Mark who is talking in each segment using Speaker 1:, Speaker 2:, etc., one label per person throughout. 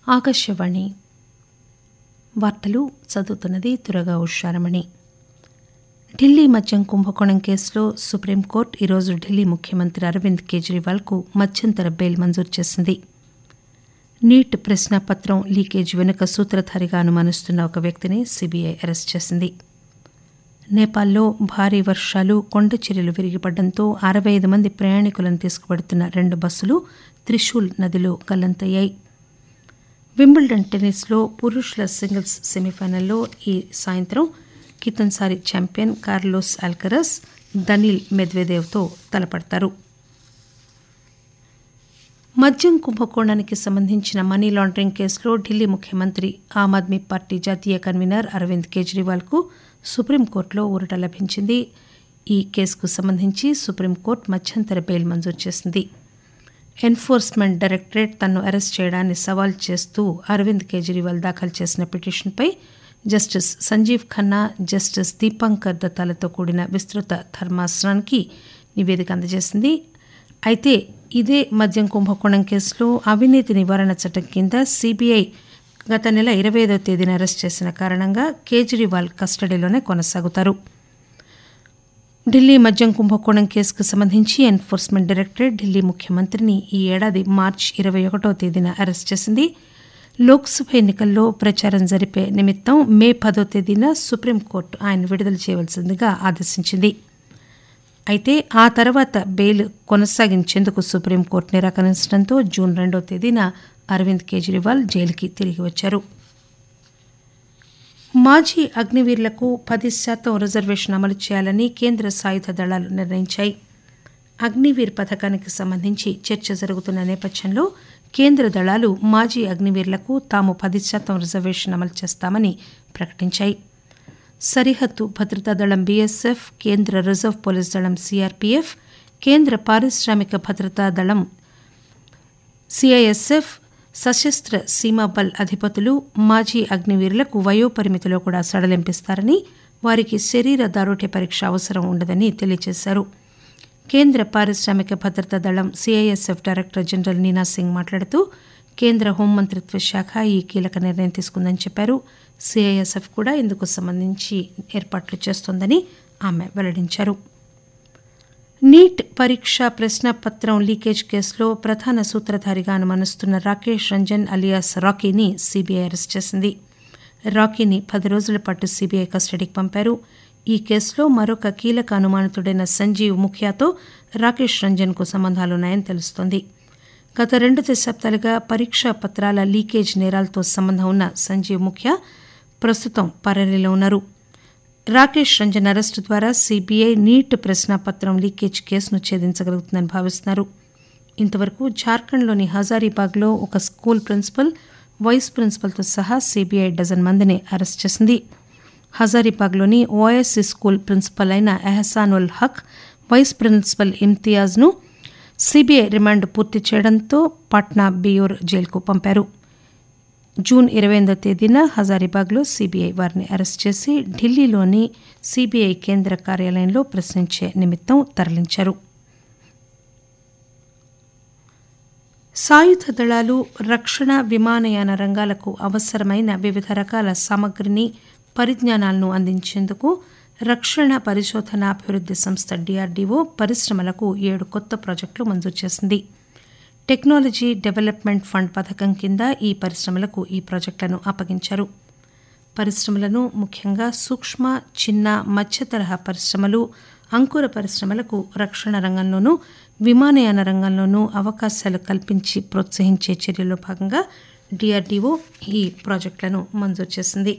Speaker 1: ఆకాశవాణి వార్తలు చదువుతున్నది తురగా ఉషారమణి ఢిల్లీ మద్యం కుంభకోణం కేసులో సుప్రీంకోర్టు ఈరోజు ఢిల్లీ ముఖ్యమంత్రి అరవింద్ కేజ్రీవాల్కు మధ్యంతర బెయిల్ మంజూరు చేసింది నీట్ ప్రశ్నాపత్రం లీకేజ్ వెనుక సూత్రధారిగా అనుమానిస్తున్న ఒక వ్యక్తిని సీబీఐ అరెస్ట్ చేసింది నేపాల్లో భారీ వర్షాలు కొండచర్యలు విరిగిపడడంతో అరవై ఐదు మంది ప్రయాణికులను తీసుకువెడుతున్న రెండు బస్సులు త్రిశూల్ నదిలో గల్లంతయ్యాయి వింబుల్డన్ టెన్నిస్లో పురుషుల సింగిల్స్ సెమీఫైనల్లో ఈ సాయంత్రం కితన్సారి ఛాంపియన్ కార్లోస్ ఆల్కరస్ దనిల్ మెద్వెదేవ్తో తలపడతారు మద్యం కుంభకోణానికి సంబంధించిన మనీ లాండరింగ్ కేసులో ఢిల్లీ ముఖ్యమంత్రి ఆమ్ ఆద్మీ పార్టీ జాతీయ కన్వీనర్ అరవింద్ కేజ్రీవాల్కు సుప్రీంకోర్టులో ఊరట లభించింది ఈ కేసుకు సంబంధించి సుప్రీంకోర్టు మధ్యంతర బెయిల్ మంజూరు చేసింది ఎన్ఫోర్స్మెంట్ డైరెక్టరేట్ తనను అరెస్ట్ చేయడాన్ని సవాల్ చేస్తూ అరవింద్ కేజ్రీవాల్ దాఖలు చేసిన పిటిషన్పై జస్టిస్ సంజీవ్ ఖన్నా జస్టిస్ దీపాంకర్ దత్తాలతో కూడిన విస్తృత ధర్మాసనానికి నివేదిక అందజేసింది అయితే ఇదే మద్యం కుంభకోణం కేసులో అవినీతి నివారణ చట్టం కింద సీబీఐ గత నెల ఇరవై ఐదో తేదీన అరెస్ట్ చేసిన కారణంగా కేజ్రీవాల్ కస్టడీలోనే కొనసాగుతారు ఢిల్లీ మద్యం కుంభకోణం కేసుకు సంబంధించి ఎన్ఫోర్స్మెంట్ డైరెక్టరేట్ ఢిల్లీ ముఖ్యమంత్రిని ఈ ఏడాది మార్చి ఇరవై ఒకటో తేదీన అరెస్ట్ చేసింది లోక్సభ ఎన్నికల్లో ప్రచారం జరిపే నిమిత్తం మే పదో తేదీన సుప్రీంకోర్టు ఆయన విడుదల చేయవలసిందిగా ఆదేశించింది అయితే ఆ తర్వాత బెయిల్ కొనసాగించేందుకు సుప్రీంకోర్టు నిరాకరించడంతో జూన్ రెండో తేదీన అరవింద్ కేజ్రీవాల్ జైలుకి తిరిగి వచ్చారు మాజీ అగ్నివీరులకు పది శాతం రిజర్వేషన్ అమలు చేయాలని కేంద్ర సాయుధ దళాలు నిర్ణయించాయి అగ్నివీర్ పథకానికి సంబంధించి చర్చ జరుగుతున్న నేపథ్యంలో కేంద్ర దళాలు మాజీ అగ్నివీరులకు తాము పది శాతం రిజర్వేషన్ అమలు చేస్తామని ప్రకటించాయి సరిహద్దు భద్రతా దళం బీఎస్ఎఫ్ కేంద్ర రిజర్వ్ పోలీస్ దళం సీఆర్పీఎఫ్ కేంద్ర పారిశ్రామిక భద్రతా దళం సిఐఎస్ఎఫ్ సశస్త్ర సీమాబల్ అధిపతులు మాజీ అగ్నివీరులకు వయోపరిమితిలో కూడా సడలింపిస్తారని వారికి శరీర దారుఢ్య పరీక్ష అవసరం ఉండదని తెలియజేశారు కేంద్ర పారిశ్రామిక భద్రతా దళం CISF director general Nina Singh మాట్లాడుతూ కేంద్ర హోంమంత్రిత్వ శాఖ ఈ కీలక నిర్ణయం తీసుకుందని చెప్పారు సిఐఎస్ఎఫ్ కూడా ఇందుకు సంబంధించి ఏర్పాట్లు చేస్తోందని ఆమె వెల్లడించారు నీట్ పరీక్ష ప్రశ్నాపత్రం లీకేజ్ కేసులో ప్రధాన సూత్రధారిగా అనుమానిస్తున్న రాకేష్ రంజన్ అలియాస్ రాకీని సీబీఐ అరెస్ట్ చేసింది రాకీని పది రోజుల పాటు సీబీఐ కస్టడీకి పంపారు ఈ కేసులో మరొక కీలక అనుమానితుడైన సంజీవ్ ముఖ్యాతో రాకేష్ రంజన్కు సంబంధాలున్నాయని తెలుస్తోంది గత రెండు దశాబ్దాలుగా పరీక్షా పత్రాల లీకేజ్ నేరాలతో సంబంధం ఉన్న సంజీవ్ ముఖ్య ప్రస్తుతం పరారీలో ఉన్నారు రాకేష్ రంజన్ అరెస్టు ద్వారా సీబీఐ నీట్ ప్రశ్నాపత్రం లీకేజ్ కేసును ఛేదించగలుగుతుందని భావిస్తున్నారు ఇంతవరకు జార్ఖండ్లోని హజారీబాగ్లో ఒక స్కూల్ ప్రిన్సిపల్ వైస్ ప్రిన్సిపల్తో సహా సీబీఐ డజన్ మందిని అరెస్ట్ చేసింది హజారీబాగ్లోని ఓఎస్సీ స్కూల్ ప్రిన్సిపల్ అయిన ఎహసానుల్ హక్ వైస్ ప్రిన్సిపల్ ఇమ్తియాజ్ను సీబీఐ రిమాండ్ పూర్తి చేయడంతో పాట్నా బియూర్ జైలుకు పంపారు జూన్ ఇరవై ఎనిమిదో తేదీన హజారీబాగ్లో సీబీఐ వారిని అరెస్ట్ చేసి ఢిల్లీలోని సీబీఐ కేంద్ర కార్యాలయంలో ప్రశ్నించే నిమిత్తం తరలించారు సాయుధ దళాలు రక్షణ విమానయాన రంగాలకు అవసరమైన వివిధ రకాల సామగ్రిని పరిజ్ఞానాలను అందించేందుకు రక్షణ పరిశోధన అభివృద్ధి సంస్థ డిఆర్డీఓ పరిశ్రమలకు ఏడు కొత్త ప్రాజెక్టులు మంజూరు చేసింది టెక్నాలజీ డెవలప్మెంట్ ఫండ్ పథకం కింద ఈ పరిశ్రమలకు ఈ ప్రాజెక్టులను అప్పగించారు పరిశ్రమలను ముఖ్యంగా సూక్ష్మ చిన్న మధ్య తరహా పరిశ్రమలు అంకుర పరిశ్రమలకు రక్షణ రంగంలోనూ విమానయాన రంగంలోనూ అవకాశాలు కల్పించి ప్రోత్సహించే చర్యల్లో భాగంగా డిఆర్డీఓ ఈ ప్రాజెక్టులను మంజూరు చేసింది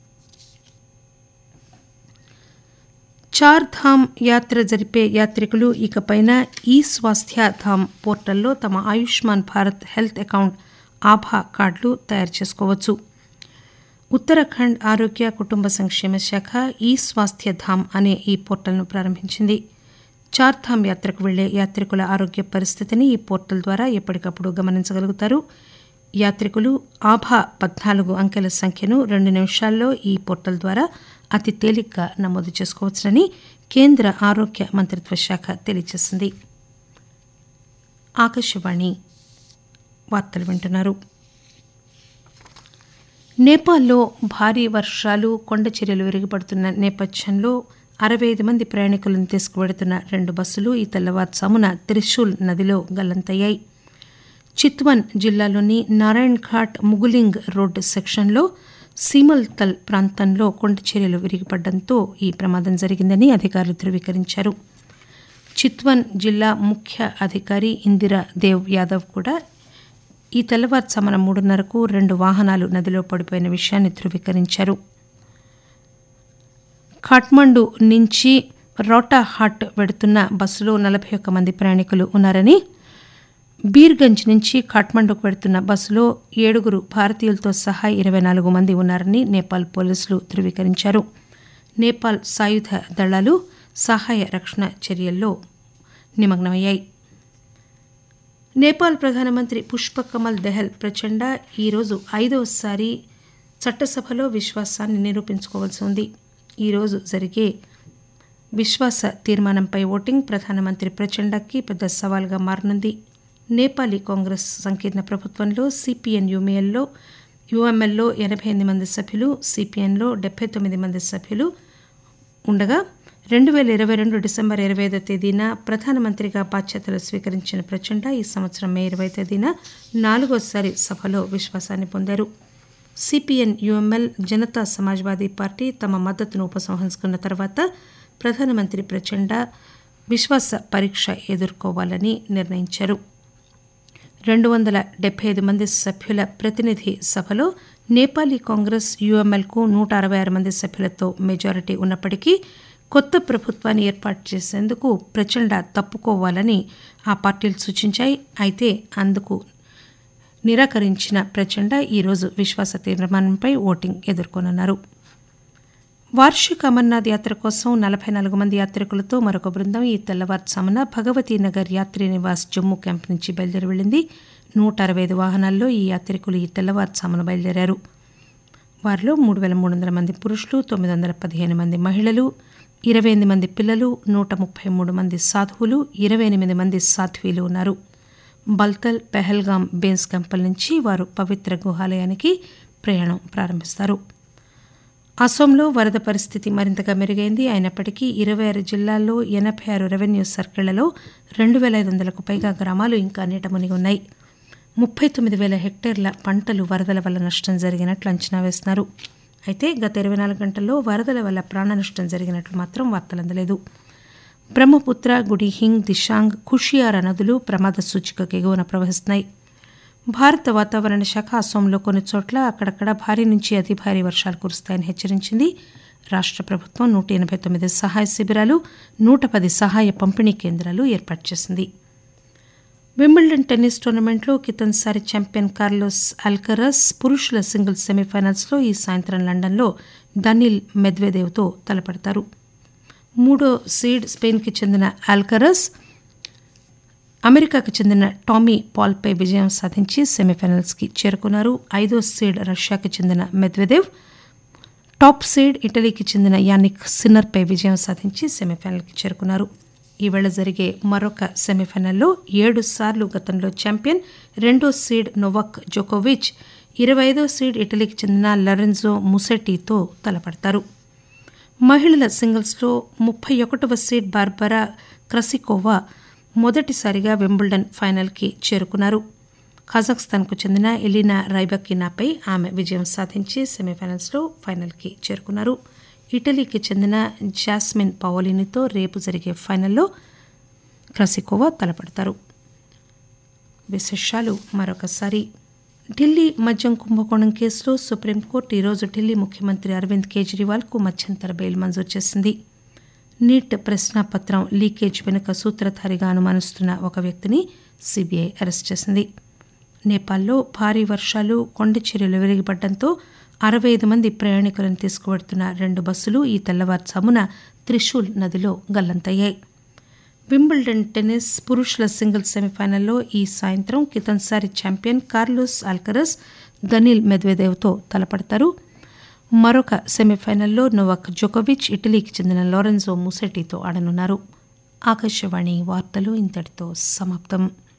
Speaker 1: చార్ ధామ్ యాత్ర జరిపే యాత్రికులు ఇకపైన ఈ స్వాస్థ్య ధామ్ పోర్టల్లో తమ ఆయుష్మాన్ భారత్ హెల్త్ అకౌంట్ ఆభా కార్డులు తయారు చేసుకోవచ్చు ఉత్తరాఖండ్ ఆరోగ్య కుటుంబ సంక్షేమ శాఖ ఈ స్వాస్థ్య ధామ్ అనే ఈ పోర్టల్ను ప్రారంభించింది చార్ధామ్ యాత్రకు వెళ్లే యాత్రికుల ఆరోగ్య పరిస్థితిని ఈ పోర్టల్ ద్వారా ఎప్పటికప్పుడు గమనించగలుగుతారు యాత్రికులు ఆభా పద్నాలుగు అంకెల సంఖ్యను రెండు నిమిషాల్లో ఈ పోర్టల్ ద్వారా అతి తేలిగ్గా నమోదు చేసుకోవచ్చునని కేంద్ర ఆరోగ్య మంత్రిత్వ శాఖ తెలియజేసింది ఆకాశవాణి వార్తలు వింటున్నారు నేపాల్లో భారీ వర్షాలు కొండ చర్యలు విరిగిపడుతున్న నేపథ్యంలో అరవై ఐదు మంది ప్రయాణికులను తీసుకువెడుతున్న రెండు బస్సులు ఈ తెల్లవారుజామున త్రిశూల్ నదిలో గల్లంతయ్యాయి చిత్వన్ జిల్లాలోని నారాయణ్ ఘాట్ ముగులింగ్ రోడ్డు సెక్షన్లో సీమల్తల్ ప్రాంతంలో కొండ చర్యలు విరిగిపడడంతో ఈ ప్రమాదం జరిగిందని అధికారులు ధృవీకరించారు చిత్వన్ జిల్లా ముఖ్య అధికారి ఇందిరా దేవ్ యాదవ్ కూడా ఈ తెల్లవారుజామున మూడున్నరకు రెండు వాహనాలు నదిలో పడిపోయిన విషయాన్ని ధృవీకరించారు ఖాట్మండు నుంచి రోటాహాట్ వెడుతున్న బస్సులో నలభై ఒక్క మంది ప్రయాణికులు ఉన్నారని బీర్గంజ్ నుంచి ఖాట్మండుకు వెడుతున్న బస్సులో ఏడుగురు భారతీయులతో సహా ఇరవై నాలుగు మంది ఉన్నారని నేపాల్ పోలీసులు ధృవీకరించారు నేపాల్ సాయుధ దళాలు సహాయ రక్షణ చర్యల్లో నిమగ్నమయ్యాయి నేపాల్ ప్రధానమంత్రి పుష్పకమల్ దెహల్ ప్రచండ ఈరోజు ఐదవసారి చట్టసభలో విశ్వాసాన్ని నిరూపించుకోవాల్సి ఉంది ఈరోజు జరిగే విశ్వాస తీర్మానంపై ఓటింగ్ ప్రధానమంత్రి ప్రచండకి పెద్ద సవాల్గా మారనుంది నేపాలీ కాంగ్రెస్ సంకీర్ణ ప్రభుత్వంలో సిపిఎన్ యుమిఎల్లో యుఎంఎల్లో ఎనభై ఎనిమిది మంది సభ్యులు సిపిఎన్లో డెబ్బై తొమ్మిది మంది సభ్యులు ఉండగా రెండు వేల ఇరవై రెండు డిసెంబర్ ఇరవై ఐదో తేదీన ప్రధానమంత్రిగా బాధ్యతలు స్వీకరించిన ప్రచండ ఈ సంవత్సరం మే ఇరవై తేదీన నాలుగోసారి సభలో విశ్వాసాన్ని పొందారు CPN UML Janata Samajwadi party తమ మద్దతును ఉపసంహరించుకున్న తర్వాత ప్రధానమంత్రి ప్రచండ విశ్వాస పరీక్ష ఎదుర్కోవాలని నిర్ణయించారు రెండు వందల డెబ్బై ఐదు మంది సభ్యుల ప్రతినిధి సభలో నేపాలీ కాంగ్రెస్ యుఎంఎల్కు నూట అరవై ఆరు మంది సభ్యులతో మెజారిటీ ఉన్నప్పటికీ కొత్త ప్రభుత్వాన్ని ఏర్పాటు చేసేందుకు ప్రచండ తప్పుకోవాలని ఆ పార్టీలు సూచించాయి అయితే అందుకు నిరాకరించిన ప్రచండ ఈరోజు విశ్వాస తీర్మానంపై ఓటింగ్ ఎదుర్కొనున్నారు వార్షిక అమర్నాథ్ యాత్ర కోసం నలభై నాలుగు మంది యాత్రికులతో మరొక బృందం ఈ తెల్లవారుజామున భగవతీ నగర్ యాత్రి నివాస్ జమ్మూ క్యాంప్ నుంచి బయలుదేరి వెళ్ళింది నూట అరవై ఐదు వాహనాల్లో ఈ యాత్రికులు ఈ తెల్లవారుజామున బయలుదేరారు వారిలో మూడు వేల మూడు వందల మంది పురుషులు తొమ్మిది వందల పదిహేను మంది మహిళలు ఇరవై ఎనిమిది మంది పిల్లలు నూట ముప్పై మూడు మంది సాధువులు ఇరవై ఎనిమిది మంది సాధ్వీలు ఉన్నారు బల్తల్ పెహల్గాం బేస్ క్యాంపుల నుంచి వారు పవిత్ర గుహాలయానికి ప్రయాణం ప్రారంభిస్తారు అసోంలో వరద పరిస్థితి మరింతగా మెరుగైంది అయినప్పటికీ ఇరవై ఆరు జిల్లాల్లో ఎనభై ఆరు రెవెన్యూ సర్కిళ్లలో రెండు వేల ఐదు వందలకు పైగా గ్రామాలు ఇంకా నీట మునిగి ఉన్నాయి ముప్పై తొమ్మిది వేల హెక్టేర్ల పంటలు వరదల వల్ల నష్టం జరిగినట్లు అంచనా వేస్తున్నారు అయితే గత ఇరవై నాలుగు గంటల్లో వరదల వల్ల ప్రాణ నష్టం జరిగినట్లు మాత్రం వార్తలు అందలేదు బ్రహ్మపుత్ర గుడిహింగ్ దిశాంగ్ ఖుషియారా నదులు ప్రమాద సూచికకు ఎగువన ప్రవహిస్తున్నాయి భారత వాతావరణ శాఖ అసోంలో కొన్ని చోట్ల అక్కడక్కడ భారీ నుంచి అతి భారీ వర్షాలు కురుస్తాయని హెచ్చరించింది రాష్ట్ర ప్రభుత్వం నూట ఎనభై తొమ్మిది సహాయ శిబిరాలు నూట పది సహాయ పంపిణీ కేంద్రాలు ఏర్పాటు చేసింది వింబిల్డన్ టెన్నిస్ టోర్నమెంట్లో కితన్సారి ఛాంపియన్ కార్లోస్ అల్కరస్ పురుషుల సింగిల్స్ సెమీఫైనల్స్లో ఈ సాయంత్రం లండన్లో దనిల్ మెద్వెదేవ్తో తలపడతారు మూడో సీడ్ స్పెయిన్కి చెందిన అల్కరస్ అమెరికాకు చెందిన టామీ పాల్పై విజయం సాధించి సెమీఫైనల్స్కి చేరుకున్నారు ఐదో సీడ్ రష్యాకు చెందిన మెద్వెదేవ్ టాప్ సీడ్ ఇటలీకి చెందిన యానిక్ సిన్నర్పై విజయం సాధించి సెమీఫైనల్కి చేరుకున్నారు ఈవేళ జరిగే మరొక సెమీఫైనల్లో ఏడు సార్లు గతంలో ఛాంపియన్ రెండో సీడ్ నొవాక్ జోకోవిచ్ ఇరవై ఐదో సీడ్ ఇటలీకి చెందిన లరెన్జో ముసెటీతో తలపడతారు మహిళల సింగిల్స్లో ముప్పై ఒకటవ సీడ్ బార్బరా క్రసికోవా మొదటిసారిగా వింబుల్డన్ ఫైనల్కి చేరుకున్నారు కజాఖ్స్తాన్కు చెందిన ఎలినా రైబకినాపై ఆమె విజయం సాధించి సెమీఫైనల్స్లో ఫైనల్కి చేరుకున్నారు ఇటలీకి చెందిన జాస్మిన్ పవోలినితో రేపు జరిగే ఫైనల్లో క్రసికోవా తలపడతారు విశేషాలు మరొకసారి ఢిల్లీ మద్యం కుంభకోణం కేసులో సుప్రీంకోర్టు ఈరోజు ఢిల్లీ ముఖ్యమంత్రి అరవింద్ కేజ్రీవాల్కు మధ్యంతర బెయిల్ మంజూరు చేసింది నీట్ ప్రశ్నాపత్రం లీకేజ్ వెనుక సూత్రధారిగా అనుమానిస్తున్న ఒక వ్యక్తిని సిబిఐ అరెస్ట్ చేసింది నేపాల్లో భారీ వర్షాలు కొండ చర్యలు విరిగిపడడంతో అరవై ఐదు మంది ప్రయాణికులను తీసుకువెడుతున్న రెండు బస్సులు ఈ తెల్లవారుజామున త్రిశూల్ నదిలో గల్లంతయ్యాయి వింబుల్డన్ టెన్నిస్ పురుషుల సింగిల్స్ సెమీఫైనల్లో ఈ సాయంత్రం కితన్సారి ఛాంపియన్ కార్లోస్ ఆల్కరస్ దనిల్ మెద్వెదేవ్తో తలపడతారు మరొక సెమీఫైనల్లో నోవాక్ జోకోవిచ్ ఇటలీకి చెందిన లారెన్జో ముసెటీతో ఆడనున్నారు ఆకాశవాణి వార్తలు ఇంతటితో సమాప్తం